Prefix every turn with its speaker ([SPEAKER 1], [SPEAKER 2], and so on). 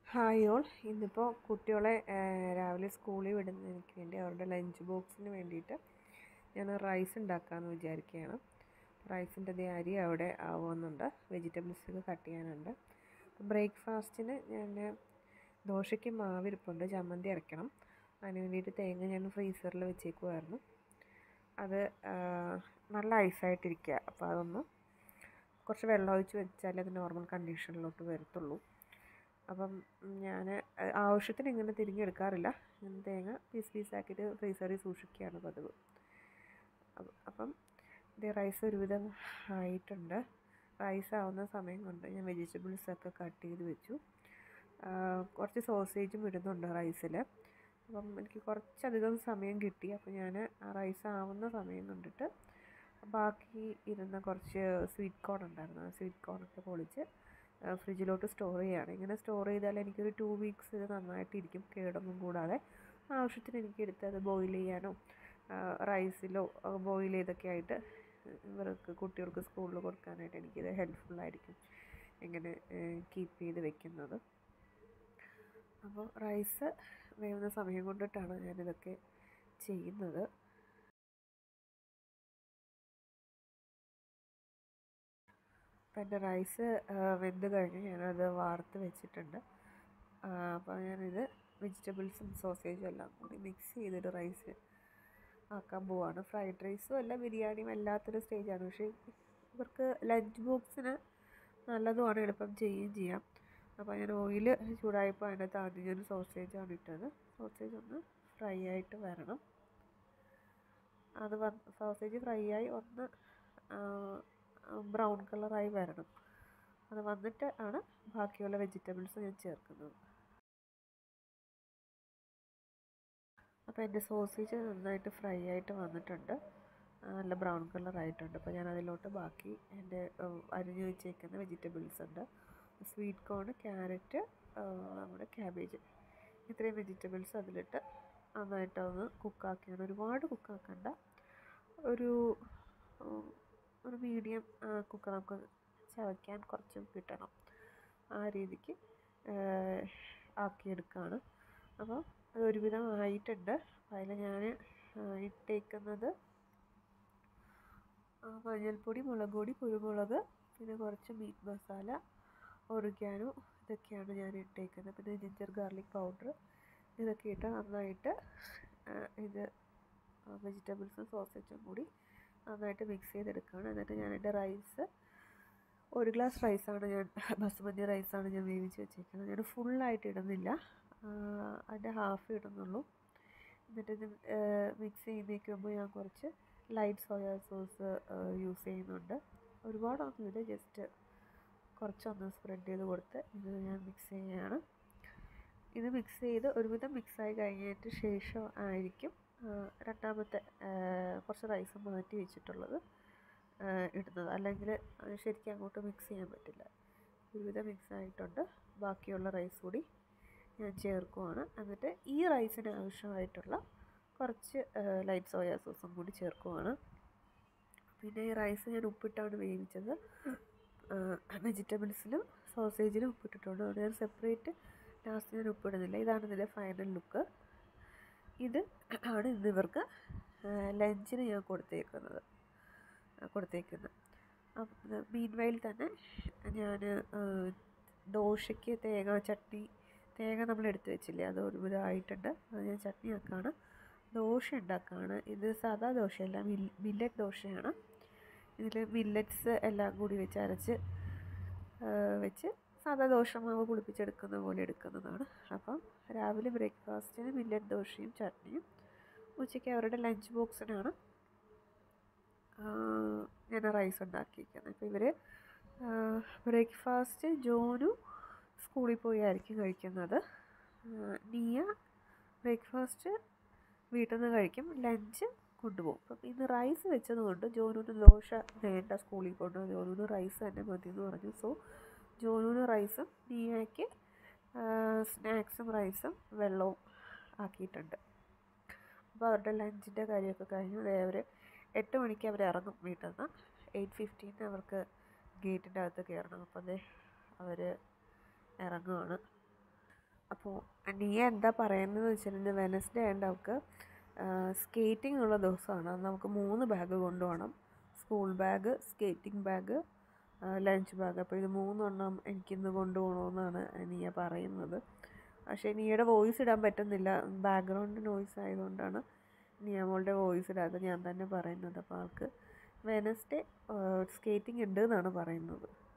[SPEAKER 1] hi all ഇന്നിപ്പോൾ കുട്ടികളെ രാവിലെ സ്കൂളിൽ വിടുന്നതിന് വേണ്ടി അവരുടെ ലഞ്ച് ബോക്സിന് വേണ്ടിയിട്ട് ഞാൻ റൈസ് ഉണ്ടാക്കാമെന്ന് വിചാരിക്കുകയാണ് റൈസിൻ്റെ ദേ അരി അവിടെ ആവുന്നുണ്ട് വെജിറ്റബിൾസ് ഒക്കെ കട്ട് ചെയ്യാനുണ്ട് ബ്രേക്ക്ഫാസ്റ്റിന് ഞാൻ ദോശയ്ക്ക് മാവിരിപ്പുണ്ട് ചമ്മന്തി അരയ്ക്കണം അതിന് വേണ്ടിയിട്ട് തേങ്ങ ഞാൻ ഫ്രീസറിൽ വെച്ചേക്കുമായിരുന്നു അത് നല്ല ഐസായിട്ടിരിക്കുക അപ്പോൾ അതൊന്ന് കുറച്ച് വെള്ളം ഒഴിച്ച് വെച്ചാൽ അത് നോർമൽ കണ്ടീഷനിലോട്ട് വരത്തുള്ളൂ അപ്പം ഞാൻ ആവശ്യത്തിന് ഇങ്ങനെ തിരിഞ്ഞെടുക്കാറില്ല ഞാൻ തേങ്ങ പീസ് പീസാക്കിയിട്ട് ഫ്രീസറിൽ സൂക്ഷിക്കുകയാണ് പതിവ് അപ്പം ഇത് റൈസ് ഒരുവിധം ആയിട്ടുണ്ട് റൈസ് ആവുന്ന സമയം കൊണ്ട് ഞാൻ വെജിറ്റബിൾസൊക്കെ കട്ട് ചെയ്ത് വെച്ചു കുറച്ച് സോസേജും ഇടുന്നുണ്ട് റൈസിൽ അപ്പം എനിക്ക് കുറച്ചധികം സമയം കിട്ടി അപ്പോൾ ഞാൻ ആ റൈസ് ആവുന്ന സമയം കണ്ടിട്ട് ബാക്കി ഇരുന്ന കുറച്ച് സ്വീറ്റ് കോൺ ഉണ്ടായിരുന്നു ആ സ്വീറ്റ് കോണൊക്കെ പൊളിച്ച് ഫ്രിഡ്ജിലോട്ട് സ്റ്റോർ ചെയ്യുകയാണ് ഇങ്ങനെ സ്റ്റോർ ചെയ്താൽ എനിക്കൊരു ടു വീക്സ് ഇത് നന്നായിട്ടിരിക്കും കേടൊന്നും കൂടാതെ ആവശ്യത്തിന് എനിക്ക് എടുത്ത് അത് ബോയിൽ ചെയ്യാനോ റൈസിലോ ബോയിൽ ചെയ്തൊക്കെ ആയിട്ട് ഇവർക്ക് കുട്ടികൾക്ക് സ്കൂളിൽ കൊടുക്കാനായിട്ട് എനിക്കിത് ഹെൽപ്ഫുള്ളായിരിക്കും ഇങ്ങനെ കീപ്പ് ചെയ്ത് വെക്കുന്നത് അപ്പോൾ റൈസ് വേവുന്ന സമയം കൊണ്ടിട്ടാണ് ഞാനിതൊക്കെ ചെയ്യുന്നത് അപ്പം എൻ്റെ റൈസ് വെന്ത് കഴിഞ്ഞ് ഞാനത് വാർത്ത് വെച്ചിട്ടുണ്ട് അപ്പോൾ ഞാനിത് വെജിറ്റബിൾസും സോസേജും എല്ലാം കൂടി മിക്സ് ചെയ്തിട്ട് റൈസ് ആക്കാൻ പോവാണ് ഫ്രൈഡ് റൈസും അല്ല ബിരിയാണിയും അല്ലാത്തൊരു സ്റ്റേജാണ് പക്ഷേ ഇവർക്ക് ലഞ്ച് ബോക്സിന് നല്ലതുമാണ് എളുപ്പം ചെയ്യുകയും ചെയ്യാം അപ്പോൾ ഞാൻ ഓയിൽ ചൂടായപ്പോൾ അതിനകത്ത് ആദ്യം ഞാൻ സോസേജാണ് ഇട്ടത് സോസേജ് ഒന്ന് ഫ്രൈ ആയിട്ട് വരണം അത് വന്ന് സോസേജ് ഫ്രൈ ആയി ഒന്ന് ബ്രൗൺ കളറായി വരണം അത് വന്നിട്ട് ആണ് ബാക്കിയുള്ള വെജിറ്റബിൾസ് ഞാൻ ചേർക്കുന്നത് അപ്പോൾ എൻ്റെ സോസേജ് നന്നായിട്ട് ഫ്രൈ ആയിട്ട് വന്നിട്ടുണ്ട് നല്ല ബ്രൗൺ കളറായിട്ടുണ്ട് അപ്പോൾ ഞാൻ അതിലോട്ട് ബാക്കി എൻ്റെ അരിഞ്ഞു വെച്ചേക്കുന്ന വെജിറ്റബിൾസ് ഉണ്ട് സ്വീറ്റ് കോൺ ക്യാരറ്റ് നമ്മുടെ ക്യാബേജ് ഇത്രയും വെജിറ്റബിൾസ് അതിലിട്ട് നന്നായിട്ട് ഒന്ന് കുക്കാക്കിയാണ് ഒരുപാട് കുക്കാക്കണ്ട ഒരു ഒരു മീഡിയം കുക്കർ നമുക്ക് ചവയ്ക്കാൻ കുറച്ചും കിട്ടണം ആ രീതിക്ക് ആക്കിയെടുക്കുകയാണ് അപ്പോൾ അത് ഒരുവിധം ആയിട്ടുണ്ട് അതിൽ ഞാൻ ഇട്ടേക്കുന്നത് മഞ്ഞൾപ്പൊടി മുളക് പൊടി കുരുമുളക് പിന്നെ കുറച്ച് മീറ്റ് മസാല ഒറിഗാനോ ഇതൊക്കെയാണ് ഞാൻ ഇട്ടേക്കുന്നത് പിന്നെ ജിഞ്ചർ ഗാർലിക് പൗഡർ ഇതൊക്കെ ഇട്ട് നന്നായിട്ട് ഇത് വെജിറ്റബിൾസും സോസേജും കൂടി നന്നായിട്ട് മിക്സ് ചെയ്തെടുക്കുകയാണ് എന്നിട്ട് ഞാൻ എൻ്റെ റൈസ് ഒരു ഗ്ലാസ് റൈസാണ് ഞാൻ ബസുമതി റൈസാണ് ഞാൻ വേവിച്ച് വെച്ചേക്കുന്നത് ഞാൻ ഫുള്ളായിട്ട് ഇടുന്നില്ല അതിൻ്റെ ഹാഫ് ഇടുന്നുള്ളൂ എന്നിട്ട് ഇത് മിക്സ് ചെയ്യുന്നതിന് മുമ്പ് ഞാൻ കുറച്ച് ലൈറ്റ് സോയാ സോസ് യൂസ് ചെയ്യുന്നുണ്ട് ഒരുപാടൊന്നുമില്ല ജസ്റ്റ് കുറച്ചൊന്ന് സ്പ്രെഡ് ചെയ്ത് കൊടുത്ത് ഇത് ഞാൻ മിക്സ് ചെയ്യുകയാണ് ഇത് മിക്സ് ചെയ്ത് ഒരുവിധം മിക്സായി കഴിഞ്ഞതിന് ശേഷം ആയിരിക്കും രണ്ടാമത്തെ കുറച്ച് റൈസ് മാറ്റി വെച്ചിട്ടുള്ളത് ഇടുന്നത് അല്ലെങ്കിൽ ശരിക്കും അങ്ങോട്ട് മിക്സ് ചെയ്യാൻ പറ്റില്ല ഒരുവിധം മിക്സ് ആയിട്ടുണ്ട് ബാക്കിയുള്ള റൈസ് കൂടി ഞാൻ ചേർക്കുവാണ് എന്നിട്ട് ഈ റൈസിന് ആവശ്യമായിട്ടുള്ള കുറച്ച് ലൈറ്റ് സോയാ സോസും കൂടി ചേർക്കുവാണ് പിന്നെ ഈ റൈസ് ഞാൻ ഉപ്പിട്ടാണ് വേവിച്ചത് വെജിറ്റബിൾസിലും സോസേജിലും ഉപ്പിട്ടിട്ടുണ്ട് അതുകൊണ്ട് ഞാൻ സെപ്പറേറ്റ് ലാസ്റ്റ് ഞാൻ ഉപ്പിടുന്നില്ല ഇതാണ് ഇതിൻ്റെ ഫൈനൽ ലുക്ക് ഇത് ആണ് ഇന്ന് ഇവർക്ക് ലഞ്ചിന് ഞാൻ കൊടുത്തേക്കുന്നത് കൊടുത്തേക്കുന്നത് മീൻ വൈൽ തന്നെ ഞാൻ ദോശയ്ക്ക് തേങ്ങ ചട്നി തേങ്ങ നമ്മൾ എടുത്ത് വെച്ചില്ലേ അത് ഒരുവിധം ആയിട്ടുണ്ട് അത് ഞാൻ ചട്നി ആക്കുകയാണ് ദോശ ഉണ്ടാക്കുകയാണ് ഇത് സാധാ ദോശയല്ല മിൽ മില്ലറ്റ് ദോശയാണ് ഇതിൽ മില്ലറ്റ്സ് എല്ലാം കൂടി വെച്ച് അരച്ച് വെച്ച് സാധാ ദോശമാവ് പുളിപ്പിച്ചെടുക്കുന്ന പോലെ എടുക്കുന്നതാണ് അപ്പം രാവിലെ ബ്രേക്ക്ഫാസ്റ്റിന് മില്ലറ്റ് ദോശയും ചട്നിയും ഉച്ചയ്ക്ക് അവരുടെ ലഞ്ച് ബോക്സിനാണ് ഞാൻ റൈസ് ഉണ്ടാക്കിയിരിക്കുന്നത് അപ്പോൾ ഇവർ ബ്രേക്ക്ഫാസ്റ്റ് ജോനു സ്കൂളിൽ പോയി ആയിരിക്കും കഴിക്കുന്നത് നിയ ബ്രേക്ക്ഫാസ്റ്റ് വീട്ടിൽ നിന്ന് കഴിക്കും ലഞ്ച് കൊണ്ടുപോകും അപ്പം ഇന്ന് റൈസ് വെച്ചതുകൊണ്ട് ജോനുവിന് ദോശ വേണ്ട സ്കൂളിൽ കൊണ്ട് ജോനുവിന് റൈസ് തന്നെ മതി എന്ന് പറഞ്ഞു സോ ജോനുവിന് റൈസും നിയയ്ക്ക് സ്നാക്സും റൈസും വെള്ളവും ആക്കിയിട്ടുണ്ട് അപ്പോൾ അവരുടെ ലഞ്ചിൻ്റെ കാര്യമൊക്കെ കഴിഞ്ഞു അവർ എട്ട് മണിക്ക് അവർ ഇറങ്ങും വീട്ടിൽ നിന്ന് എയ്റ്റ് ഫിഫ്റ്റീന് അവർക്ക് ഗേറ്റിൻ്റെ അകത്ത് കയറണം അപ്പോൾ അതെ അവർ ഇറങ്ങുവാണ് അപ്പോൾ നീ എന്താ പറയുന്നതെന്ന് വെച്ചിട്ടുണ്ടെങ്കിൽ വെനസ്ഡേ ആയതുകൊണ്ട് അവൾക്ക് സ്കേറ്റിംഗ് ഉള്ള ദിവസമാണ് അന്ന് നമുക്ക് മൂന്ന് ബാഗ് കൊണ്ടുപോകണം school bag skating bag lunch bag അപ്പോൾ ഇത് മൂന്നെണ്ണം എനിക്കിന്ന് കൊണ്ടുപോകണമെന്നാണ് നീയ പറയുന്നത് പക്ഷേ നീയുടെ വോയിസ് ഇടാൻ പറ്റുന്നില്ല ബാക്ക്ഗ്രൗണ്ട് നോയ്സ് ആയതുകൊണ്ടാണ് നിയ മോളുടെ വോയിസ് ഇടാതെ ഞാൻ തന്നെ പറയുന്നത് അപ്പോൾ ആൾക്ക് വെനസ്ഡേ സ്കേറ്റിംഗ് ഉണ്ട് എന്നാണ് പറയുന്നത്